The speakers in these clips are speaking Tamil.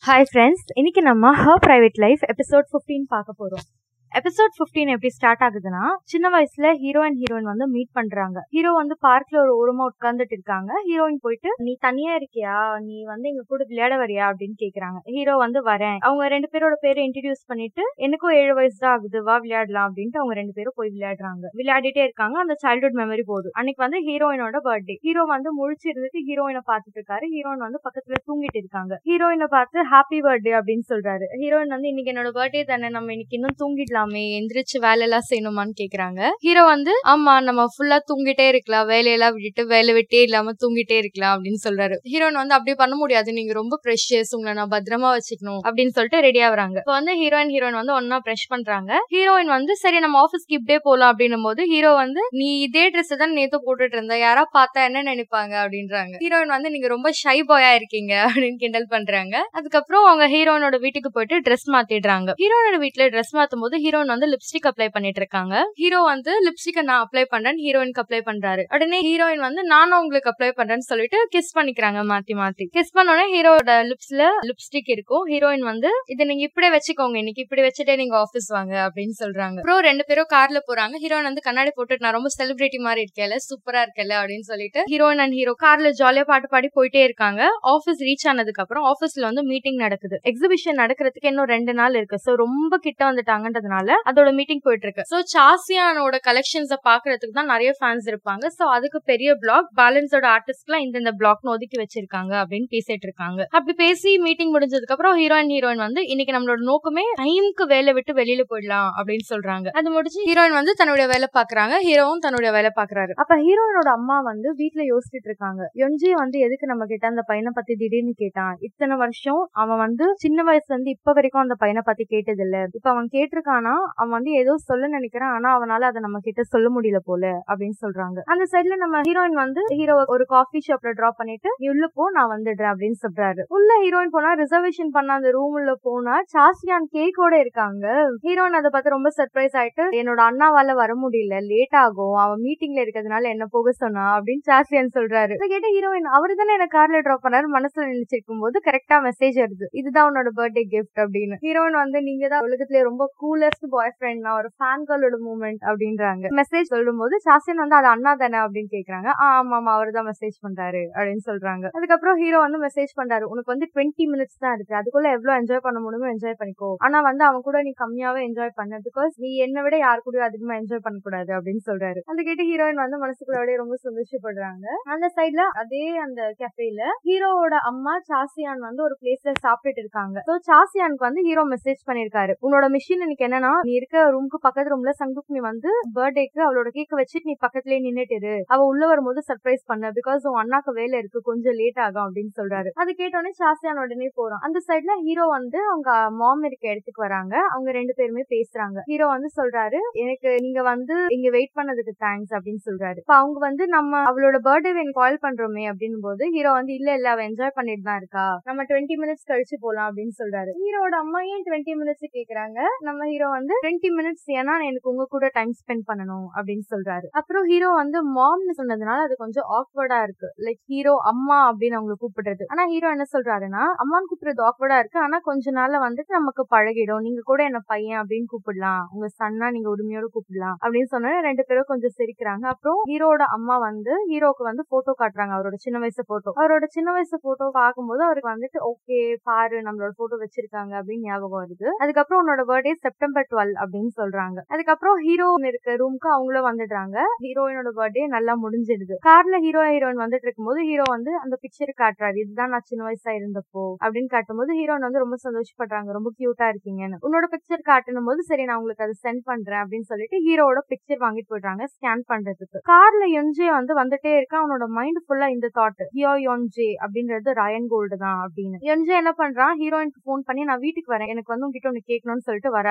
ஹாய் ஃப்ரெண்ட்ஸ் இன்னைக்கு நம்ம ஹர் பிரைவேட் லைஃப் எபிசோட் 15 பார்க்க போறோம் எபிசோட் 15 எப்படி ஸ்டார்ட் ஆகுதுன்னா சின்ன வயசுல ஹீரோ அண்ட் ஹீரோயின் வந்து மீட் பண்றாங்க ஹீரோ வந்து பார்க்ல ஒரு ஓரமா உட்கார்ந்துட்டு இருக்காங்க ஹீரோயின் போயிட்டு நீ தனியா இருக்கியா நீ வந்து எங்க கூட விளையாட வரியா அப்படின்னு கேக்குறாங்க ஹீரோ வந்து வரேன் அவங்க ரெண்டு பேரோட பேரை இன்ட்ரடியூஸ் பண்ணிட்டு எனக்கும் ஏழு வயசு தான் ஆகுது வா விளையாடலாம் அப்படின்ட்டு அவங்க ரெண்டு பேரும் போய் விளையாடுறாங்க விளையாடிட்டே இருக்காங்க அந்த சைல்ட்ஹுட் மெமரி போகுது அன்னைக்கு வந்து ஹீரோயினோட பர்த்டே ஹீரோ வந்து முழிச்சு இருந்துட்டு ஹீரோயினை பார்த்துட்டு இருக்காரு ஹீரோயின் வந்து பக்கத்துல தூங்கிட்டு இருக்காங்க ஹீரோயினை பார்த்து ஹாப்பி பர்த்டே அப்படின்னு சொல்றாரு ஹீரோயின் வந்து இன்னைக்கு என்னோட பர்த்டே தானே நம்ம இன்னைக்கு இன்னும் தூங்கிடலாமே எந்திரிச்சு வேலையெல்லாம் செய்யணுமான்னு கேக்குறாங்க ஹீரோ வந்து ஆமா நம்ம ஃபுல்லா தூங்கிட்டே இருக்கலாம் வேலையெல்லாம் விட்டுட்டு வேலை விட்டே இல்லாம தூங்கிட்டே இருக்கலாம் அப்படின்னு சொல்றாரு ஹீரோயின் வந்து அப்படியே பண்ண முடியாது நீங்க ரொம்ப ப்ரெஷியஸ் உங்களை நான் பத்திரமா வச்சுக்கணும் அப்படின்னு சொல்லிட்டு ரெடி ஆகுறாங்க இப்போ வந்து ஹீரோயின் ஹீரோயின் வந்து ஒன்னா ப்ரெஷ் பண்றாங்க ஹீரோயின் வந்து சரி நம்ம ஆஃபீஸ்க்கு இப்படியே போலாம் அப்படின்னும் போது ஹீரோ வந்து நீ இதே ட்ரெஸ் தான் நேத்து போட்டுட்டு இருந்த யாரா பார்த்தா என்ன நினைப்பாங்க அப்படின்றாங்க ஹீரோயின் வந்து நீங்க ரொம்ப ஷை பாயா இருக்கீங்க அப்படின்னு கிண்டல் பண்றாங்க அதுக்கப்புறம் அவங்க ஹீரோயினோட வீட்டுக்கு போயிட்டு ட்ரெஸ் மாத்திடுறாங்க ஹீரோயினோட வீட்டுல ட்ரெஸ் மாத்தும் போது ஹீரோயின் வந்து லிப்ஸ்டிக் அப்ளை பண்ணிட்டு இருக்காங்க ஹீரோ வந்து லிப்ஸ்டிக் நான் அப்ளை பண்றேன் ஹீரோயினுக்கு அப்ளை பண்றாரு உடனே ஹீரோயின் வந்து நானும் உங்களுக்கு அப்ளை பண்றேன்னு சொல்லிட்டு கிஸ் பண்ணிக்கிறாங்க மாத்தி மாத்தி கிஸ் பண்ணோடனே ஹீரோட லிப்ஸ்ல லிப்ஸ்டிக் இருக்கும் ஹீரோயின் வந்து இதை நீங்க இப்படியே வச்சுக்கோங்க இன்னைக்கு இப்படி வச்சுட்டே நீங்க ஆபீஸ் வாங்க அப்படின்னு சொல்றாங்க அப்புறம் ரெண்டு பேரும் கார்ல போறாங்க ஹீரோயின் வந்து கண்ணாடி போட்டுட்டு நான் ரொம்ப செலிபிரிட்டி மாதிரி இருக்கேல சூப்பரா இருக்கல அப்படின்னு சொல்லிட்டு ஹீரோயின் அண்ட் ஹீரோ கார்ல ஜாலியா பாட்டு பாடி போயிட்டே இருக்காங்க ஆபீஸ் ரீச் ஆனதுக்கு அப்புறம் ஆபீஸ்ல வந்து மீட்டிங் நடக்குது எக்ஸிபிஷன் நடக்கிறதுக்கு இன்னும் ரெண்டு நாள் இருக்கு சோ ரொம்ப கிட்ட வந்துட்டாங்கன்றதுனால அதோட மீட்டிங் போயிட்டு இருக்கு சோ சாசியானோட கலெக்ஷன்ஸ் பாக்குறதுக்கு தான் நிறைய ஃபேன்ஸ் இருப்பாங்க சோ அதுக்கு பெரிய பிளாக் பேலன்ஸோட ஆர்டிஸ்ட்லாம் இந்தந்த பிளாக்னு ஒதுக்கி வச்சிருக்காங்க அப்படின்னு பேசிட்டு இருக்காங்க அப்படி பேசி மீட்டிங் முடிஞ்சதுக்கு அப்புறம் ஹீரோயின் ஹீரோயின் வந்து இன்னைக்கு நம்மளோட நோக்கமே டைம்க்கு வேலை விட்டு வெளியில போயிடலாம் அப்படின்னு சொல்றாங்க அது முடிச்சு ஹீரோயின் வந்து தன்னுடைய வேலை பாக்குறாங்க ஹீரோவும் தன்னுடைய வேலை பாக்குறாரு அப்ப ஹீரோயினோட அம்மா வந்து வீட்ல யோசிச்சுட்டு இருக்காங்க எம்ஜி வந்து எதுக்கு நம்ம கிட்ட அந்த பையனை பத்தி திடீர்னு கேட்டான் இத்தனை வருஷம் அவன் வந்து சின்ன வயசுல இருந்து இப்ப வரைக்கும் அந்த பையனை பத்தி கேட்டது இல்ல இப்ப அவன் கேட்டிருக்கானா அவன் வந்து ஏதோ சொல்ல நினைக்கிறான் ஆனா அவனால அதை நம்ம கிட்ட சொல்ல முடியல போல அப்படின்னு சொல்றாங்க அந்த சைட்ல நம்ம ஹீரோயின் வந்து ஹீரோ ஒரு காஃபி ஷாப்ல டிராப் பண்ணிட்டு நீ உள்ள போ நான் வந்துடுறேன் அப்படின்னு சொல்றாரு உள்ள ஹீரோயின் போனா ரிசர்வேஷன் பண்ண அந்த ரூம் உள்ள போனா சாசியான் கேக்கோட இருக்காங்க ஹீரோயின் அதை பார்த்து ரொம்ப சர்ப்ரைஸ் ஆயிட்டு என்னோட அண்ணாவால வர முடியல லேட் ஆகும் அவன் மீட்டிங்ல இருக்கிறதுனால என்ன போக சொன்னா அப்படின்னு சாசியான் சொல்றாரு இதை கேட்ட ஹீரோயின் அவரு தானே என்ன கார்ல டிராப் பண்ணாரு மனசுல நினைச்சிருக்கும் போது கரெக்டா மெசேஜ் வருது இதுதான் உன்னோட பர்த்டே கிஃப்ட் அப்படின்னு ஹீரோயின் வந்து நீங்க தான் உலகத்திலே ரொம்ப கூலஸ்ட் பாய் ஃப்ரெண்ட் நான் ஒரு ஃபேன் கேர்ளோட மூமெண்ட் அப்படின்றாங்க மெசேஜ் சொல்லும் போது சாசியன் வந்து அது அண்ணா தானே அப்படின்னு கேக்குறாங்க ஆ, ஆமா ஆமா அவர் தான் மெசேஜ் பண்றாரு அப்படின்னு சொல்றாங்க அதுக்கப்புறம் ஹீரோ வந்து மெசேஜ் பண்றாரு உனக்கு வந்து டுவெண்ட்டி மினிட்ஸ் தான் இருக்கு அதுக்குள்ள எவ்வளவு என்ஜாய் பண்ண முடியுமோ என்ஜாய் பண்ணிக்கோ ஆனா வந்து அவன் கூட நீ கம்மியாவே என்ஜாய் பண்ண பிகாஸ் நீ என்னை விட யாரு கூட அதிகமா என்ஜாய் பண்ணக்கூடாது அப்படின்னு சொல்றாரு அந்த கேட்டு ஹீரோயின் வந்து மனசுக்குள்ள அப்படியே ரொம்ப சந்தோஷப்படுறாங்க அந்த சைட்ல அதே அந்த கெஃபேல ஹீரோவோட அம்மா சாசியான் வந்து ஒரு பிளேஸ்ல சாப்பிட்டுட்டு இருக்காங்க சோ சாசியானுக்கு வந்து ஹீரோ மெசேஜ் பண்ணிருக்காரு உன்னோட மிஷின் எனக்கு என்னன்னா நீ இருக்க ரூமுக்கு பக்கத்து ரூம்ல சங்குக்மி வந்து பர்த்டேக்கு அவளோட கேக்க வச்சுட்டு நீ பக்கத்துலயே நின்னுட்டு இரு. அவ உள்ள வரும்போது சர்ப்ரைஸ் பண்ண பிகாஸ் உன் அண்ணாக்கு வேலை இருக்கு கொஞ்சம் லேட் ஆகும் அப்படின்னு சொல்றாரு அது கேட்டோடனே சாசியான் உடனே போறான் அந்த சைட்ல ஹீரோ வந்து அவங்க மாம் இருக்க இடத்துக்கு வராங்க அவங்க ரெண்டு பேருமே பேசுறாங்க ஹீரோ வந்து சொல்றாரு எனக்கு நீங்க வந்து இங்க வெயிட் பண்ணதுக்கு தேங்க்ஸ் அப்படின்னு சொல்றாரு இப்ப அவங்க வந்து நம்ம அவளோட பர்த்டே எனக்கு கால் பண்றோமே அப்படின்னு போது ஹீரோ வந்து இல்ல இல்ல அவ என்ஜாய் பண்ணிட்டு தான் இருக்கா நம்ம டுவெண்ட்டி மினிட்ஸ் கழிச்சு போலாம் அப்படின்னு சொல்றாரு ஹீரோட அம்மா ஏன் டுவெண்ட்டி மினிட்ஸ் கேக்குறாங்க நம்ம ஹீரோ வந்து டுவெண்ட்டி மினிட்ஸ் ஏன்னா எனக்கு உங்க கூட டைம் ஸ்பெண்ட் பண்ணணும் அப்படின்னு சொல்றாரு அப்புறம் ஹீரோ வந்து மாம்னு சொன்னதுனால அது கொஞ்சம் ஆக்வர்டா இருக்கு லைக் ஹீரோ அம்மா அப்படின்னு அவங்களை கூப்பிடுறது ஆனா ஹீரோ என்ன சொல்றாருன்னா அம்மான்னு கூப்பிடுறது ஆக்வர்டா இருக்கு ஆனா கொஞ்ச நாள்ல வந்துட்டு நமக்கு பழகிடும் நீங்க கூட என்ன பையன் அப்படின்னு கூப்பிடலாம் உங்க சன்னா நீங்க உரிமையோட கூப்பிடலாம் அப்படின்னு சொன்னா ரெண்டு பேரும் கொஞ்சம் சிரிக்கிறாங்க அப்புறம் ஹீரோட அம்மா வந்து ஹீரோக்கு வந்து போட்டோ காட்டுறாங்க அவரோட சின்ன வயசு போட்டோ அவரோட சின்ன வயசு போட்டோ பார்க்கும்போது அவருக்கு வந்துட்டு ஓகே பாரு நம்மளோட போட்டோ வச்சிருக்காங்க அப்படின்னு ஞாபகம் வருது அதுக்கப்புறம் உன்னோட பர்த்டே செப்டம்பர் டுவெல் அப்படின்னு சொல்றாங்க அதுக்கப்புறம் ஹீரோ இருக்க ரூம்க்கு அவங்களும் வந்துடுறாங்க ஹீரோயினோட பர்த்டே நல்லா முடிஞ்சிடுது கார்ல ஹீரோ ஹீரோயின் வந்துட்டு இருக்கும்போது ஹீரோ வந்து அந்த பிக்சர் காட்டுறாரு இதுதான் நான் சின்ன வயசா இருந்தப்போ அப்படின்னு காட்டும்போது ஹீரோயின் வந்து ரொம்ப சந்தோஷப்படுறாங்க ரொம்ப கியூட்டா இருக்கீங்கன்னு உன்னோட பிக்சர் காட்டணும் போது சரி நான் உங்களுக்கு அதை சென்ட் பண்றேன் அப்படின்னு சொல்லிட்டு ஹீரோட பிக்சர் வாங்கிட்டு போயிடுறாங்க ஸ்கேன் பண்றதுக்கு கார்ல யொன்ஜே வந்து வந்துட்டே இருக்க அவனோட மைண்ட் ஃபுல்லா இந்த தாட் ஹியோ யொன்ஜே அப்படின்றது ரயன் கோல்டு தான் அப்படின்னு யொன்ஜே என்ன பண்றான் ஹீரோயினுக்கு ஃபோன் பண்ணி நான் வீட்டுக்கு வரேன் எனக்கு வந்து உங்ககிட்ட ஒன்னு கேட்கணும்னு சொல்லிட்டு வராரு ஹீரோ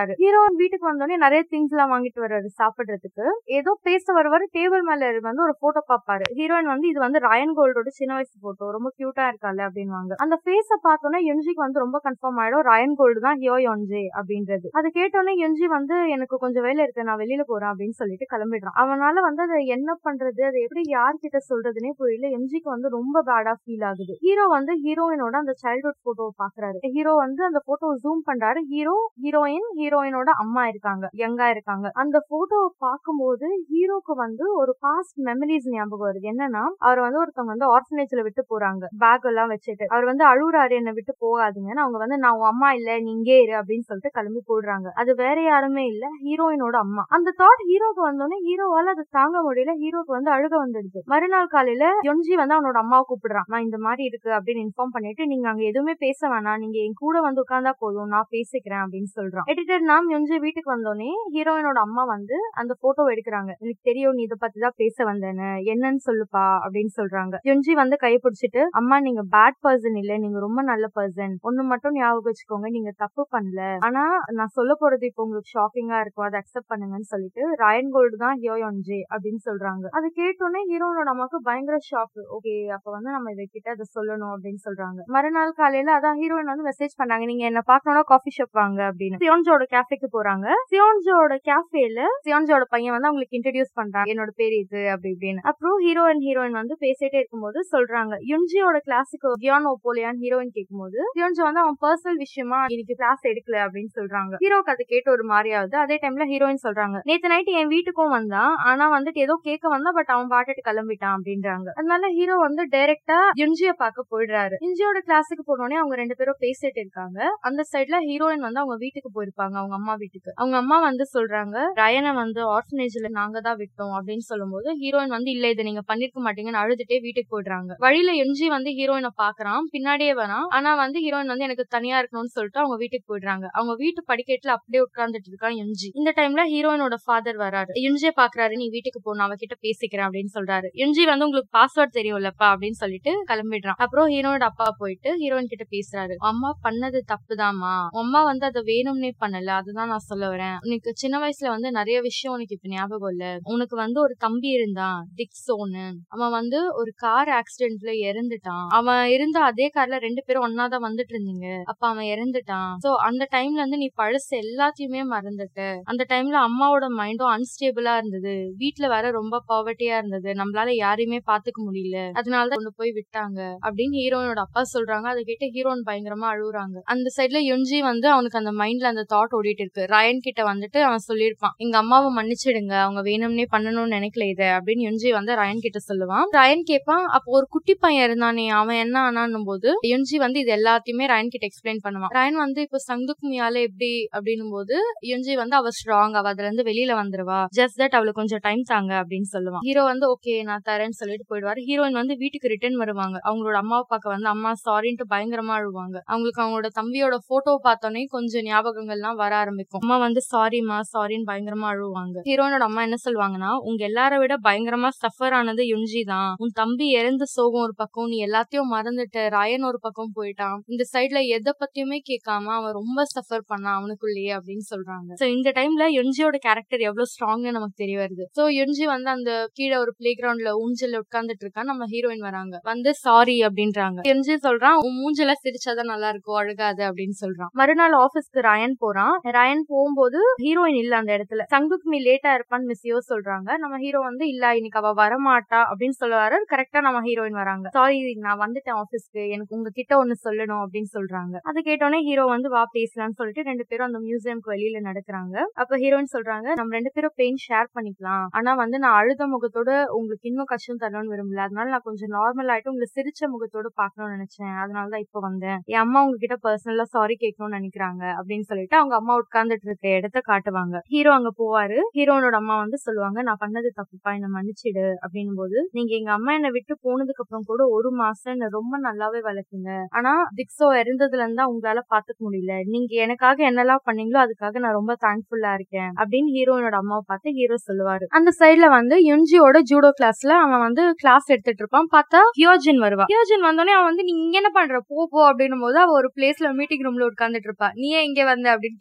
வீட்டுக்கு வந்தோடனே நிறைய திங்ஸ் எல்லாம் வாங்கிட்டு வர்றாரு சாப்பிடுறதுக்கு ஏதோ பேச வருவாரு டேபிள் மேல வந்து ஒரு போட்டோ பாப்பாரு ஹீரோயின் வந்து இது வந்து ரயன் கோல்டோட சின்ன வயசு போட்டோ ரொம்ப கியூட்டா இருக்கால அப்படின்வாங்க அந்த ஃபேஸ பார்த்தோன்னே யுன்ஜிக்கு வந்து ரொம்ப கன்ஃபார்ம் ஆயிடும் ரயன் கோல்டு தான் ஹியோ யோன்ஜே அப்படின்றது அது கேட்டோன்னே யுன்ஜி வந்து எனக்கு கொஞ்சம் வேலை இருக்கு நான் வெளியில போறேன் அப்படின்னு சொல்லிட்டு கிளம்பிடுறான் அவனால வந்து அதை என்ன பண்றது அதை எப்படி யார்கிட்ட சொல்றதுனே புரியல எம்ஜிக்கு வந்து ரொம்ப பேடா ஃபீல் ஆகுது ஹீரோ வந்து ஹீரோயினோட அந்த சைல்ட்ஹுட் போட்டோ பாக்குறாரு ஹீரோ வந்து அந்த போட்டோ ஜூம் பண்றாரு ஹீரோ ஹீரோயின் ஹீரோயினோட அம்மா இருக்காங்க யங்கா இருக்காங்க அந்த போட்டோவை பார்க்கும்போது ஹீரோக்கு வந்து ஒரு பாஸ்ட் மெமரிஸ் ஞாபகம் வருது என்னன்னா அவர் வந்து ஒருத்தவங்க வந்து ஆர்ஃபனேஜ்ல விட்டு போறாங்க பேக் எல்லாம் வச்சுட்டு அவர் வந்து அழுகுறாரு என்ன விட்டு போகாதீங்கன்னு அவங்க வந்து நான் உன் அம்மா இல்ல நீ இங்கே இரு அப்படின்னு சொல்லிட்டு கிளம்பி போடுறாங்க அது வேற யாருமே இல்ல ஹீரோயினோட அம்மா அந்த தாட் ஹீரோக்கு வந்தோடனே ஹீரோவால அதை தாங்க முடியல ஹீரோக்கு வந்து அழுக வந்துடுது மறுநாள் காலையில யொன்ஜி வந்து அவனோட அம்மாவை கூப்பிடுறான் நான் இந்த மாதிரி இருக்கு அப்படின்னு இன்ஃபார்ம் பண்ணிட்டு நீங்க அங்க எதுவுமே பேச வேணாம் நீங்க என் கூட வந்து உட்கார்ந்தா போதும் நான் பேசிக்கிறேன் அப்படின்னு சொல்றான் எடிட்டர் நாம் யொன்ஜி வீட்டுக்கு வந்தோடனே ஹீரோயினோட அம்மா வந்து அந்த போட்டோ எடுக்கிறாங்க எனக்கு தெரியும் நீ இதை பத்தி தான் பேச வந்தேன்னு என்னன்னு சொல்லுப்பா அப்படின்னு சொல்றாங்க யொன்ஜி வந்து கை பிடிச்சிட்டு அம்மா நீங்க பேட் பர்சன் இல்ல நீங்க ரொம்ப நல்ல பர்சன் ஒண்ணு மட்டும் ஞாபகம் வச்சுக்கோங்க நீங்க தப்பு பண்ணல ஆனா நான் சொல்ல போறது இப்போ உங்களுக்கு ஷாக்கிங்கா இருக்கும் அதை அக்செப்ட் பண்ணுங்கன்னு சொல்லிட்டு ராயன் கோல்டு தான் ஹியோ யோன்ஜே அப்படின்னு சொல்றாங்க அது கேட்டோன்னே ஹீரோனோட அம்மாக்கு பயங்கர ஷாக் ஓகே அப்ப வந்து நம்ம இதை கிட்ட அதை சொல்லணும் அப்படின்னு சொல்றாங்க மறுநாள் காலையில அதான் ஹீரோயின் வந்து மெசேஜ் பண்ணாங்க நீங்க என்ன பாக்கணும்னா காஃபி ஷாப் வாங்க அப்படின்னு சியோன்ஜோட கேஃபேக்கு போறாங்க சியோன்ஜோட கேஃபேல சியோன்ஜோட பையன் வந்து அவங்களுக்கு இன்ட்ரடியூஸ் பண்றாங்க என்னோட பேர் இது அப்படி இப்படின்னு அப்புறம் ஹீரோ அண்ட் ஹீரோயின் வந்து பேசிட்டே இருக்கும்போது சொல்றாங்க யுன்ஜியோட கிளாஸுக்கு கியான் ஓப்போலியான் ஹீரோயின் கேட்கும்போது யுன்ஜி வந்து அவன் பர்சனல் விஷயமா இன்னைக்கு கிளாஸ் எடுக்கல அப்படின்னு சொல்றாங்க ஹீரோக்கு அதை கேட்டு ஒரு மாதிரியாவது அதே டைம்ல ஹீரோயின் சொல்றாங்க நேத்து நைட் என் வீட்டுக்கும் வந்தான் ஆனா வந்துட்டு ஏதோ கேட்க வந்தா பட் அவன் பாட்டுட்டு கிளம்பிட்டான் அப்படின்றாங்க அதனால ஹீரோ வந்து டைரக்டா யுன்ஜிய பார்க்க போயிடுறாரு யுன்ஜியோட கிளாஸுக்கு போனோடனே அவங்க ரெண்டு பேரும் பேசிட்டு இருக்காங்க அந்த சைட்ல ஹீரோயின் வந்து அவங்க வீட்டுக்கு போயிருப்பாங்க அவங்க அம்மா வீட்டுக்கு அவங்க அம்மா வந்து சொல்றாங்க ரயனை வந்து ஆர்ஃபனேஜ்ல நாங்க தான் விட்டோம் அப்படின்னு சொல்லும்போது ஹீரோயின் வந்து இல்ல இதை நீங்க பண்ணிருக்க மாட்டீங்கன்னு அழுதுட்டே வீட்டுக்கு போயிடுறாங்க வழியில எம்ஜி வந்து ஹீரோயினை பாக்குறான் பின்னாடியே வரான் ஆனா வந்து ஹீரோயின் வந்து எனக்கு தனியா இருக்கணும்னு சொல்லிட்டு அவங்க வீட்டுக்கு போயிடுறாங்க அவங்க வீட்டு படிக்கட்டுல அப்படியே உட்கார்ந்துட்டு இருக்கான் எம்ஜி இந்த டைம்ல ஹீரோயினோட ஃபாதர் வராரு எம்ஜியை பாக்குறாரு நீ வீட்டுக்கு போ நான் அவகிட்ட பேசிக்கிறேன் அப்படின்னு சொல்றாரு எம்ஜி வந்து உங்களுக்கு பாஸ்வேர்ட் தெரியும்லப்பா அப்படின்னு சொல்லிட்டு கிளம்பிடுறான் அப்புறம் ஹீரோனோட அப்பா போயிட்டு ஹீரோயின் கிட்ட பேசுறாரு அம்மா பண்ணது தப்புதாம்மா அம்மா வந்து அதை வேணும்னே பண்ணல அதுதான் நான் சொல்ல வரேன் உனக்கு சின்ன வயசுல வந்து நிறைய விஷயம் உனக்கு இப்ப ஞாபகம் இல்ல உனக்கு வந்து ஒரு தம்பி இருந்தான் டிக்ஸோன்னு அவன் வந்து ஒரு கார் ஆக்சிடென்ட்ல இறந்துட்டான் அவன் இருந்த அதே கார்ல ரெண்டு பேரும் ஒன்னாதான் வந்துட்டு இருந்தீங்க அப்ப அவன் இறந்துட்டான் சோ அந்த டைம்ல இருந்து நீ பழசு எல்லாத்தையுமே மறந்துட்ட அந்த டைம்ல அம்மாவோட மைண்டும் அன்ஸ்டேபிளா இருந்தது வீட்டுல வேற ரொம்ப பாவர்ட்டியா இருந்தது நம்மளால யாரையுமே பாத்துக்க முடியல அதனாலதான் கொண்டு போய் விட்டாங்க அப்படின்னு ஹீரோனோட அப்பா சொல்றாங்க அதை கேட்டு ஹீரோன் பயங்கரமா அழுகுறாங்க அந்த சைட்ல யுன்ஜி வந்து அவனுக்கு அந்த மைண்ட்ல அந்த தாட் ஓடிட்டு இருக்கு ரயன் கிட்ட வந்துட்டு அவன் சொல்லியிருப்பான் எங்க அம்மாவை மன்னிச்சிடுங்க அவங்க வேணும்னே பண்ணணும்னு நினைக்கல இதை அப்படின்னு யுன்ஜி வந்து ரயன் கிட்ட சொல்லுவான் ரயன் கேட்பான் அப்போ ஒரு குட்டி பையன் இருந்தானே அவன் என்ன ஆனான்னும் போது யுன்ஜி வந்து இது எல்லாத்தையுமே ரயன் கிட்ட எக்ஸ்பிளைன் பண்ணுவான் ரயன் வந்து இப்போ சங்குக் மியால எப்படி அப்படின்னும் போது யுன்ஜி வந்து அவ ஸ்ட்ராங் அவ அதுல இருந்து வெளியில வந்துருவா ஜஸ்ட் தட் அவளுக்கு கொஞ்சம் டைம் தாங்க அப்படின்னு சொல்லுவான் ஹீரோ வந்து ஓகே நான் தரேன்னு சொல்லிட்டு போயிடுவாரு ஹீரோயின் வந்து வீட்டுக்கு ரிட்டர்ன் வருவாங்க அவங்களோட அம்மாவை பார்க்க வந்து அம்மா சாரின்ட்டு பயங்கரமா அழுவாங்க அவங்களுக்கு அவங்களோட தம்பியோட போட்டோ பார்த்தோன்னே கொஞ்சம் ஞாபகங்கள்லாம் வர ஆரம்பிக்கும் அம்மா வந்து சாரிமா சாரின்னு பயங்கரமா அழுவாங்க ஹீரோனோட அம்மா என்ன சொல்லுவாங்கன்னா உங்க எல்லாரை விட பயங்கரமா சஃபர் ஆனது யுன்ஜி தான் உன் தம்பி இறந்த சோகம் ஒரு பக்கம் நீ எல்லாத்தையும் மறந்துட்ட ராயன் ஒரு பக்கம் போயிட்டான் இந்த சைட்ல எதை பத்தியுமே கேட்காம அவன் ரொம்ப சஃபர் பண்ணான் அவனுக்குள்ளேயே அப்படின்னு சொல்றாங்க சோ இந்த டைம்ல யுன்ஜியோட கேரக்டர் எவ்வளவு ஸ்ட்ராங்னு நமக்கு தெரிய வருது சோ யுன்ஜி வந்து அந்த கீழே ஒரு பிளே கிரவுண்ட்ல ஊஞ்சல்ல உட்கார்ந்துட்டு இருக்கான் நம்ம ஹீரோயின் வராங்க வந்து சாரி அப்படின்றாங்க யுன்ஜி சொல்றான் உன் மூஞ்சல சிரிச்சாதான் நல்லா இருக்கும் அழுகாது அப்படின்னு சொல்றான் மறுநாள் ஆபீஸ்க்கு ரயன் போறான் ரயன் போகும்போது ஹீரோயின் இல்ல அந்த இடத்துல சங்குக் மீ லேட்டா இருப்பான்னு மிஸ்ஸியோ சொல்றாங்க நம்ம ஹீரோ வந்து இல்ல இன்னைக்கு அவ வரமாட்டா அப்படின்னு சொல்லுவாரு கரெக்டா நம்ம ஹீரோயின் வராங்க சாரி நான் வந்துட்டேன் ஆபீஸ்க்கு எனக்கு உங்ககிட்ட ஒண்ணு சொல்லணும் அப்படின்னு சொல்றாங்க அது கேட்டோன்னே ஹீரோ வந்து வா பேசலாம்னு சொல்லிட்டு ரெண்டு பேரும் அந்த மியூசியம்க்கு வெளியில நடக்கிறாங்க அப்ப ஹீரோயின் சொல்றாங்க நம்ம ரெண்டு பேரும் பெயின் ஷேர் பண்ணிக்கலாம் ஆனா வந்து நான் அழுத முகத்தோட உங்களுக்கு இன்னும் கஷ்டம் தரணும்னு விரும்பல அதனால நான் கொஞ்சம் நார்மல் ஆயிட்டு உங்களை சிரிச்ச முகத்தோட பாக்கணும்னு நினைச்சேன் அதனாலதான் இப்ப வந்தேன் என் அம்மா உங்ககிட்ட பர்சனலா சாரி கேட்கணும்னு நினைக்கிறாங்க அப்படின்னு சொல்லிட்டு அவங்க அம்மா உட்கார்ந்துட்டு இருக்க இடத்த காட்டுவாங்க ஹீரோ அங்க போவாரு ஹீரோனோட அம்மா வந்து சொல்லுவாங்க நான் பண்ணது தப்புப்பா என்ன மன்னிச்சிடு அப்படின்னும் போது நீங்க எங்க அம்மா என்ன விட்டு போனதுக்கு அப்புறம் கூட ஒரு மாசம் என்ன ரொம்ப நல்லாவே வளர்க்குங்க ஆனா திக்ஸோ இறந்ததுல இருந்தா உங்களால பாத்துக்க முடியல நீங்க எனக்காக என்னெல்லாம் பண்ணீங்களோ அதுக்காக நான் ரொம்ப தேங்க்ஃபுல்லா இருக்கேன் அப்படின்னு ஹீரோயினோட அம்மாவை பார்த்து ஹீரோ சொல்லுவாரு அந்த சைட்ல வந்து யுன்ஜியோட ஜூடோ கிளாஸ்ல அவன் வந்து கிளாஸ் எடுத்துட்டு இருப்பான் பார்த்தா ஹியோஜின் வருவா ஹியோஜின் வந்தோடனே அவன் வந்து நீ இங்க என்ன பண்ற போ போ அப்படின்னும் போது அவ ஒரு பிளேஸ்ல மீட்டிங் ரூம்ல உட்கார்ந்துட்டு இருப்பா நீ ஏன் இங்க வந்த அப்படின்னு கேட்கும்போது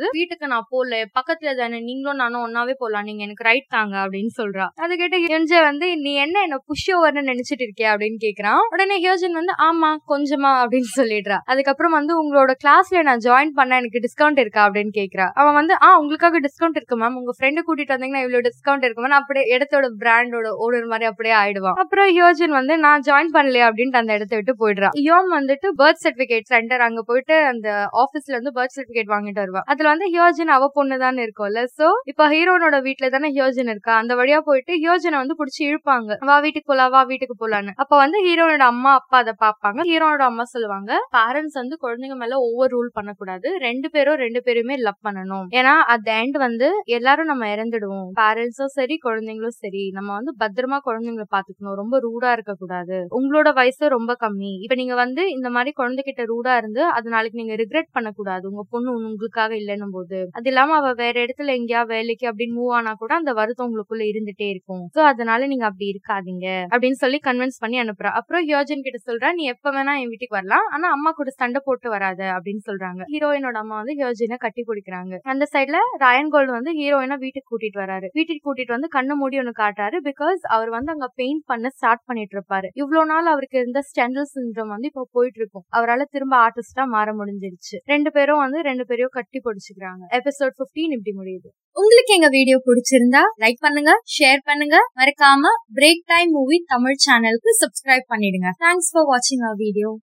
வந்து வீட்டுக்கு நான் போல பக்கத்துல தானே நீங்களும் நானும் ஒன்னாவே போலாம் நீங்க எனக்கு ரைட் தாங்க அப்படின்னு சொல்றா அது கேட்ட யோன்ஜே வந்து நீ என்ன என்ன புஷ் ஓவர்னு நினைச்சிட்டு இருக்கியா அப்படின்னு கேக்குறான் உடனே ஹியோஜன் வந்து ஆமா கொஞ்சமா அப்படின்னு சொல்லிடுறா அதுக்கப்புறம் வந்து உங்களோட கிளாஸ்ல நான் ஜாயின் பண்ண எனக்கு டிஸ்கவுண்ட் இருக்கா அப்படின்னு கேக்குறா அவன் வந்து ஆ உங்களுக்காக டிஸ்கவுண்ட் இருக்கு மேம் உங்க ஃப்ரெண்டு கூட்டிட்டு வந்தீங்கன்னா இவ்வளவு டிஸ்கவுண்ட் இருக்கு மேம் அப்படியே இடத்தோட பிராண்டோட ஓனர் மாதிரி அப்படியே ஆயிடுவான் அப்புறம் ஹியோஜன் வந்து நான் ஜாயின் பண்ணலையா அப்படின்ட்டு அந்த இடத்த விட்டு போயிடுறான் யோம் வந்துட்டு பர்த் சர்டிபிகேட் சென்டர் அங்க போயிட்டு அந்த ஆபீஸ்ல இருந்து பர்த் சர்டிபிகேட் வாங்கிட்டு வருவா அதுல வந்து ஹியோஜன் அவ பொண்ணு தான் இருக்கும்ல சோ இப்ப ஹீரோனோட வீட்டுல தானே ஹியோஜன் இருக்கா அந்த வழியா போயிட்டு ஹியோஜனை வந்து புடிச்சு இழுப்பாங்க வா வீட்டுக்கு போலாம் வா வீட்டுக்கு போலான்னு அப்ப வந்து ஹீரோனோட அம்மா அப்பா அதை பாப்பாங்க ஹீரோனோட அம்மா சொல்லுவாங்க பேரண்ட்ஸ் வந்து குழந்தைங்க மேல ஓவர் ரூல் பண்ணக்கூடாது ரெண்டு பேரும் ரெண்டு பேருமே லவ் பண்ணணும் ஏன்னா அட் எண்ட் வந்து எல்லாரும் நம்ம இறந்துடுவோம் பேரண்ட்ஸும் சரி குழந்தைங்களும் சரி நம்ம வந்து பத்திரமா குழந்தைங்களை பாத்துக்கணும் ரொம்ப ரூடா இருக்க கூடாது உங்களோட வயசு ரொம்ப கம்மி இப்ப நீங்க வந்து இந்த மாதிரி குழந்தைகிட்ட ரூடா இருந்து அது நாளைக்கு நீங்க ரிக்ரெட் பண்ணக்கூடாது உங்க பொண்ணு உங்களுக்காக இல்லைன்னும் போது அது இல்லாம அவ வேற இடத்துல எங்கேயா வேலைக்கு அப்படின்னு மூவ் ஆனா கூட அந்த வருத்தம் உங்களுக்குள்ள இருந்துட்டே இருக்கும் சோ அதனால நீங்க அப்படி இருக்காதீங்க அப்படின்னு சொல்லி கன்வின்ஸ் பண்ணி அனுப்புறா அப்புறம் யோஜன் கிட்ட சொல்றா நீ எப்ப வேணா என் வீட்டுக்கு வரலாம் ஆனா அம்மா கூட சண்டை போட்டு வராத அப்படின்னு சொல்றாங்க ஹீரோயினோட அம்மா வந்து யோஜனை கட்டி பிடிக்கிறாங்க அந்த சைட்ல ராயன் கோல்டு வந்து ஹீரோயினா வீட்டுக்கு கூட்டிட்டு வராரு வீட்டுக்கு கூட்டிட்டு வந்து கண்ணு மூடி ஒண்ணு காட்டாரு பிகாஸ் அவர் வந்து அங்க பெயிண்ட் பண்ண ஸ்டார்ட் பண்ணிட்டு இருப்பாரு இவ்வளவு நாள் அவருக்கு இருந்த ஸ்டெண்டல் சிண்ட்ரோம் வந்து இப்போ போயிட்டு இருக்கும் அவரால் திரும்ப ஆர்டிஸ்டா மாற முடிஞ்சிருச்சு ரெண்டு பேரும் வந்து ரெண்டு பேரையும் கட்டி பிடிச்சிக்கிறாங்க எபிசோட் 15 இப்படி முடியுது உங்களுக்கு எங்க வீடியோ பிடிச்சிருந்தா லைக் பண்ணுங்க ஷேர் பண்ணுங்க மறக்காம பிரேக் டைம் மூவி தமிழ் சேனலுக்கு சப்ஸ்கிரைப் பண்ணிடுங்க தேங்க்ஸ் ஃபார் வாட்சிங் அவர் வீடியோ